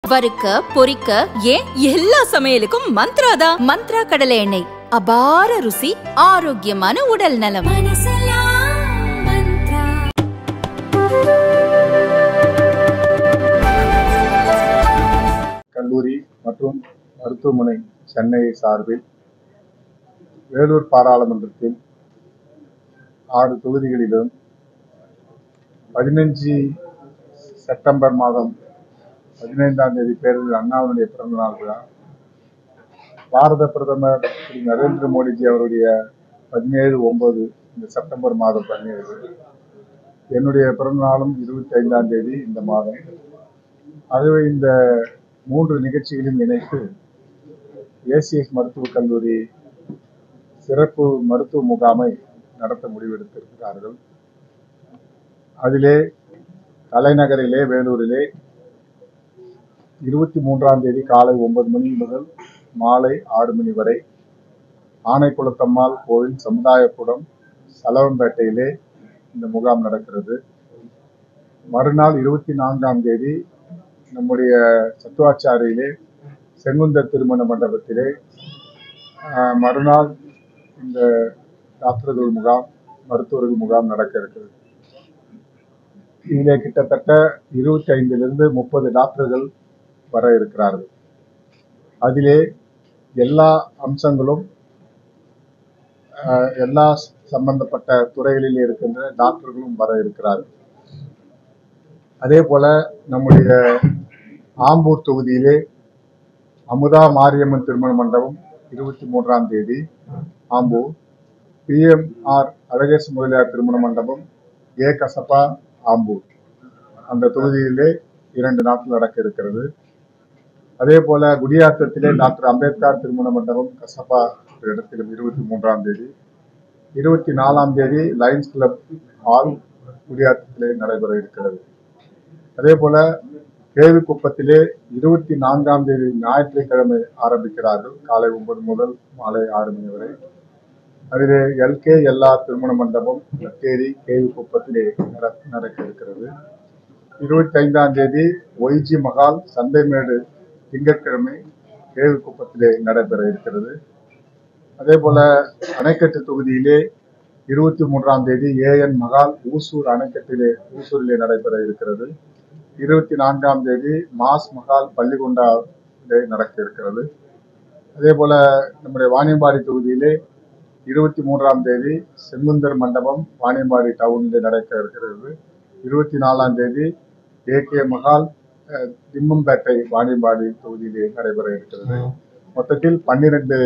வறுக்க பொரிக்க ஏன் எல்லா சமையலுக்கும் மந்த்ரா தான் மந்த்ரா கடலை எண்ணெய் அபார ருசி ஆரோக்கியமான உடல் நலம் கல்லூரி மற்றும் மருத்துவமனை சென்னை சார்பில் வேலூர் பாராளுமன்றத்தில் ஆறு தொகுதிகளிலும் பதினஞ்சு செப்டம்பர் மாதம் பதினைந்தாம் தேதி பேரறிஞர் அண்ணாவினுடைய பிறந்த நாள் விழா பாரத பிரதமர் திரு நரேந்திர மோடிஜி அவருடைய பதினேழு ஒன்பது இந்த செப்டம்பர் மாதம் பதினேழு என்னுடைய பிறந்த நாளும் இருபத்தி ஐந்தாம் தேதி இந்த மாதம் ஆகவே இந்த மூன்று நிகழ்ச்சிகளையும் இணைத்து ஏசிஎஸ் மருத்துவக் கல்லூரி சிறப்பு மருத்துவ முகாமை நடத்த முடிவெடுத்திருக்கிறார்கள் அதிலே தலைநகரிலே வேலூரிலே இருபத்தி மூன்றாம் தேதி காலை ஒன்பது மணி முதல் மாலை ஆறு மணி வரை ஆனைக்குளத்தம்மாள் கோவில் சமுதாயக்கூடம் சலவம்பேட்டையிலே இந்த முகாம் நடக்கிறது மறுநாள் இருபத்தி நான்காம் தேதி நம்முடைய சத்துவாச்சாரியிலே செங்குந்தர் திருமண மண்டபத்திலே ஆஹ், மறுநாள் இந்த டாக்டர்கள் முகாம் மருத்துவர்கள் முகாம் நடக்க இருக்கிறது இதிலே கிட்டத்தட்ட இருபத்தி ஐந்திலிருந்து முப்பது டாக்டர்கள் வர இருக்கிறார்கள் அதிலே எல்லா அம்சங்களும் ஆஹ், எல்லா சம்பந்தப்பட்ட துறைகளில் இருக்கின்ற டாக்டர்களும் வர இருக்கிறார்கள் அதே போல நம்முடைய ஆம்பூர் தொகுதியிலே அமுதா மாரியம்மன் திருமண மண்டபம் இருபத்தி மூன்றாம் தேதி ஆம்பூர் பிஎம்ஆர் அழகேச முதலியார் திருமண மண்டபம் ஏ கசப்பா ஆம்பூர் அந்த தொகுதியிலே இரண்டு நாட்கள் நடக்க இருக்கிறது அதே போல குடியாத்தத்திலே டாக்டர் அம்பேத்கர் திருமண மண்டபம் கசப்பா என்ற இடத்திலும் இருபத்தி மூன்றாம் தேதி இருபத்தி நாலாம் தேதி லயன்ஸ் கிளப் ஹால் குடியாத்தத்திலே நடைபெற இருக்கிறது அதே போல கேவிக்குப்பத்திலே இருபத்தி நான்காம் தேதி ஞாயிற்றுக்கிழமை ஆரம்பிக்கிறார்கள் காலை ஒன்பது முதல் மாலை ஆறு மணி வரை அதிலே எல்கே எல்லா திருமண மண்டபம் பத்தேரி கேவிக்குப்பத்திலே நட- நடக்க இருக்கிறது இருபத்தி ஐந்தாம் தேதி ஒய்ஜி மகால் சந்தைமேடு திங்கட்கிழமை கேவிக்குப்பத்திலே நடைபெற இருக்கிறது அதே போல அணைக்கட்டு தொகுதியிலே இருபத்தி மூன்றாம் தேதி ஏஎன் மகால் ஊசூர் அணைக்கட்டிலே ஊசூரிலே நடைபெற இருக்கிறது இருபத்தி நான்காம் தேதி மாஸ் மகால் பள்ளிகொண்டாவிலே நடக்க இருக்கிறது அதே போல நம்முடைய வாணியம்பாடி தொகுதியிலே இருபத்தி மூன்றாம் தேதி செங்குந்தர் மண்டபம் வாணியம்பாடி டவுனிலே நடக்க இருக்கிறது இருபத்தி நாலாம் தேதி ஏகே மகால் அஹ், திம்மம்பேட்டை வாணியம்பாடி தொகுதியிலே நடைபெற இருக்கிறது மொத்தத்தில் பன்னிரண்டு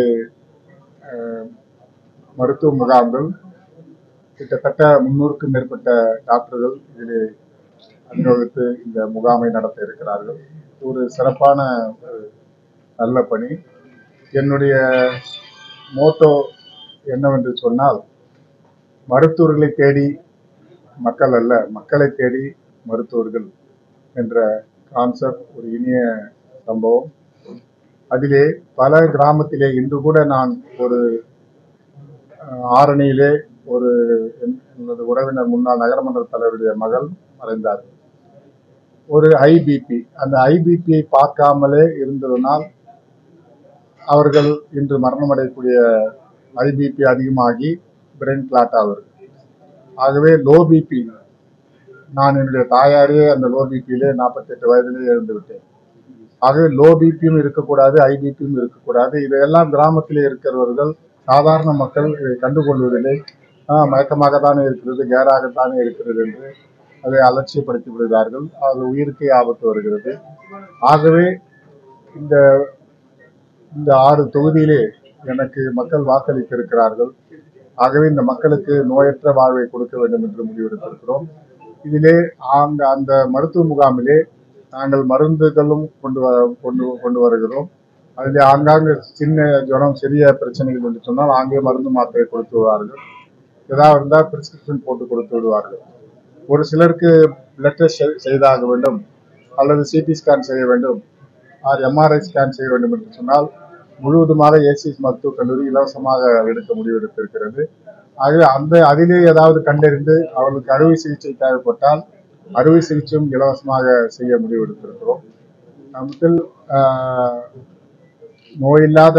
மருத்துவ முகாம்கள் கிட்டத்தட்ட முன்னூறுக்கும் மேற்பட்ட டாக்டர்கள் இதிலே அணிவகுத்து இந்த முகாமை நடத்த இருக்கிறார்கள் ஒரு சிறப்பான ஒரு நல்ல பணி என்னுடைய மோட்டோ என்னவென்று சொன்னால் மருத்துவர்களை தேடி மக்கள் அல்ல மக்களை தேடி மருத்துவர்கள் என்ற கான்செப்ட் ஒரு இனிய சம்பவம் அதிலே பல கிராமத்திலே இன்று கூட நான் ஒரு அஹ், ஆரணியிலே ஒரு என்- எனது உறவினர் முன்னாள் நகரமன்ற தலைவருடைய மகள் மறைந்தார் ஒரு ஐபிபி அந்த ஐபிபியை பார்க்காமலே இருந்ததனால் அவர்கள் இன்று மரணமடையக்கூடிய ஐபிபி அதிகமாகி பிரெயின் கிளாட் ஆகுது ஆகவே லோ பிபி நான் என்னுடைய தாயாரே அந்த லோ பிபியிலே நாற்பத்தெட்டு வயதிலே இழந்து விட்டேன் ஆகவே லோ பிபியும் இருக்கக்கூடாது ஐபிபியும் இருக்கக்கூடாது இதையெல்லாம் கிராமத்திலே இருக்கிறவர்கள் சாதாரண மக்கள் இதை கண்டுகொள்வதில்லை ஆஹ் மயக்கமாக தானே இருக்கிறது கேராகத்தானே இருக்கிறது என்று அதை அலட்சியப்படுத்தி விடுகிறார்கள் அது உயிருக்கே ஆபத்து வருகிறது ஆகவே இந்த இந்த ஆறு தொகுதியிலே எனக்கு மக்கள் வாக்களித்து இருக்கிறார்கள் ஆகவே இந்த மக்களுக்கு நோயற்ற வாழ்வை கொடுக்க வேண்டும் என்று முடிவெடுத்திருக்கிறோம் இதிலே அங்க அந்த மருத்துவ முகாமிலே நாங்கள் மருந்துகளும் கொண்டு வ கொண்டு கொண்டு வருகிறோம் அதிலே ஆங்காங்கு சின்ன ஜுரம் சிறிய பிரச்சனைகள் என்று சொன்னால் அங்கே மருந்து மாத்திரை கொடுத்து விடுவார்கள் ஏதாவது இருந்தால் பிரிஸ்கிரிப்ஷன் போட்டு கொடுத்து விடுவார்கள் ஒரு சிலருக்கு பிளட் டெஸ்ட் செய்தாக வேண்டும் அல்லது சிடி ஸ்கேன் செய்ய வேண்டும் ஆர் எம்ஆர்ஐ ஸ்கேன் செய்ய வேண்டும் என்று சொன்னால் முழுவதுமாக ஏசிஎஸ் மருத்துவக் கல்லூரி இலவசமாக எடுக்க முடிவெடுத்திருக்கிறது ஆகவே அந்த அதிலே ஏதாவது கண்டறிந்து அவர்களுக்கு அறுவை சிகிச்சை தேவைப்பட்டால் அறுவை சிகிச்சையும் இலவசமாக செய்ய முடிவெடுத்திருக்கிறோம் நமக்கு ஆஹ், நோயில்லாத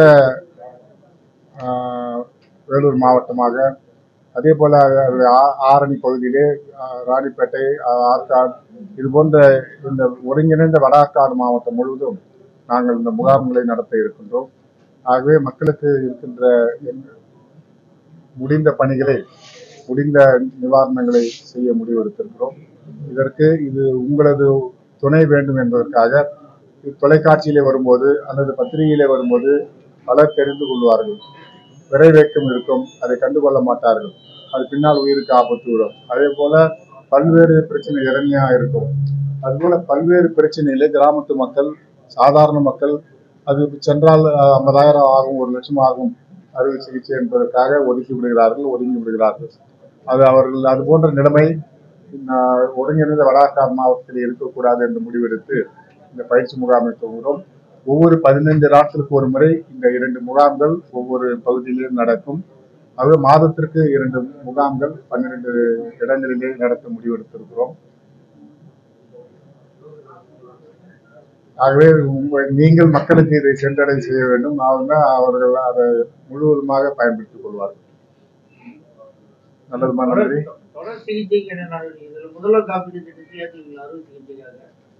ஆஹ், வேலூர் மாவட்டமாக அதே போல ஆ- ஆரணி பகுதியிலே ஆஹ், ராணிப்பேட்டை ஆஹ், ஆற்காடு இது போன்ற இந்த ஒருங்கிணைந்த வடாக்காடு மாவட்டம் முழுவதும் நாங்கள் இந்த முகாம்களை நடத்த இருக்கின்றோம் ஆகவே மக்களுக்கு இருக்கின்ற என்- முடிந்த பணிகளை முடிந்த நிவாரணங்களை செய்ய முடிவெடுத்திருக்கிறோம் இதற்கு இது உங்களது துணை வேண்டும் என்பதற்காக தொலைக்காட்சியிலே வரும்போது அல்லது பத்திரிகையிலே வரும்போது பலர் தெரிந்து கொள்வார்கள் விரைவேக்கம் இருக்கும் அதை கண்டுகொள்ள மாட்டார்கள் அது பின்னால் உயிருக்கு ஆபத்து விடும் அதே போல பல்வேறு பிரச்சனை இறங்கியா இருக்கும் அதுபோல பல்வேறு பிரச்சனையிலே கிராமத்து மக்கள் சாதாரண மக்கள் அது சென்றால் அஹ், ஐம்பதாயிரம் ஆகும் ஒரு லட்சம் ஆகும் அறுவை சிகிச்சை என்பதற்காக ஒதுக்கி விடுகிறார்கள் ஒதுங்கி விடுகிறார்கள் அது அவர்கள் அது போன்ற நிலைமை நான் ஒருங்கிணைந்த வடாக்காடு மாவட்டத்தில் இருக்கக்கூடாது என்று முடிவெடுத்து இந்த பயிற்சி முகாமை துவங்குகிறோம் ஒவ்வொரு பதினைந்து நாட்களுக்கு ஒரு முறை இந்த இரண்டு முகாம்கள் ஒவ்வொரு பகுதியிலும் நடக்கும் அது மாதத்திற்கு இரண்டு முகாம்கள் பன்னிரண்டு இடங்களிலே நடத்த முடிவெடுத்திருக்கிறோம் ஆகவே உங்க- நீங்கள் மக்களுக்கு இதை சென்றடை செய்ய வேண்டும் அவங்க அவர்கள் அதை முழுவதுமாக பயன்படுத்திக் கொள்வார்கள் நல்லதுமா நன்றி தொடர் சிகிச்சைக்கு என்ன நடவடிக்கை இதுல முதல்வர் காப்பீடு திட்டத்தை ஏற்றுவீங்களா அறுவை சிகிச்சைக்காக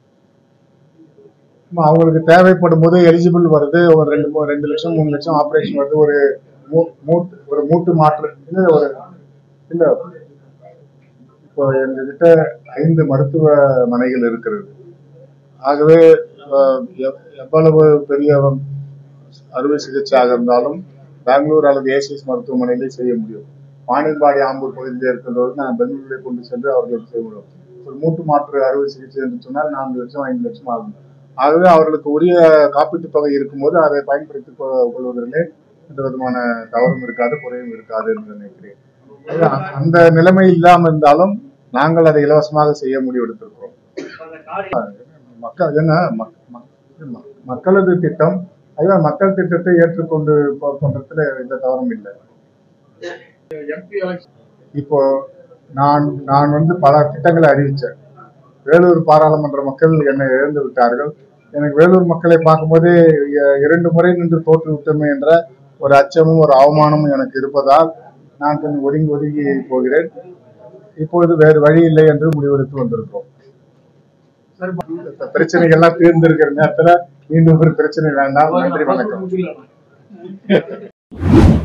ஆமா, அவங்களுக்கு தேவைப்படும் போது எலிஜிபிள் வருது ஒரு ரெண்டு மூ- ரெண்டு லட்சம் மூணு லட்சம் ஆபரேஷன் வருது ஒரு மூ- மூட்டு ஒரு மூட்டு மாற்று இல்ல ஒரு இல்ல இப்போ எங்ககிட்ட ஐந்து மருத்துவமனைகள் இருக்கிறது ஆகவே அஹ், எவ்- எவ்வளவு பெரிய அறுவை சிகிச்சையாக இருந்தாலும் பெங்களூர் அல்லது ஏசிஎஸ் மருத்துவமனையிலே செய்ய முடியும் வாணியம்பாடி ஆம்பூர் பகுதியில் இருக்கின்றவர்கள் நான் பெங்களூரிலே கொண்டு சென்று அவர்களுக்கு செய்ய முடியும் ஒரு மூட்டு மாற்று அறுவை சிகிச்சை என்று சொன்னால் நான்கு லட்சம் ஐந்து லட்சம் ஆகும் ஆகவே அவர்களுக்கு உரிய காப்பீட்டுத் தொகை இருக்கும்போது அதை பயன்படுத்திக் கொ- கொள்வதிலே எந்த விதமான தவறும் இருக்காது குறையும் இருக்காது என்று நினைக்கிறேன் ஆகவே அ- அந்த நிலைமை இல்லாமல் இருந்தாலும் நாங்கள் அதை இலவசமாக செய்ய முடிவெடுத்திருக்கிறோம் அந்த காரியம் மக்கள் என்ன மக்- மக்- ம- மக்களது திட்டம் அதுவே மக்கள் திட்டத்தை ஏற்றுக்கொண்டு போ- பண்றதுல எந்த தவறும் இல்லை எம்பி எலெக்ஷன் இப்போ நான் நான் வந்து பல திட்டங்களை அறிவிச்சேன் வேலூர் பாராளுமன்ற மக்கள் என்னை இழந்து விட்டார்கள் எனக்கு வேலூர் மக்களை பார்க்கும்போதே இ- இரண்டு முறை நின்று தோற்று விட்டோமே என்ற ஒரு அச்சமும் ஒரு அவமானமும் எனக்கு இருப்பதால் நான் கொஞ்சம் ஒதுங்கி ஒதுங்கி போகிறேன் இப்பொழுது வேறு வழி இல்லை என்று முடிவெடுத்து வந்திருக்கிறோம் இந்த பிரச்சனைகள்லாம் தீர்ந்திருக்கிற நேரத்துல மீண்டும் ஒரு பிரச்சனை வேண்டாம் நன்றி வணக்கம் முடியல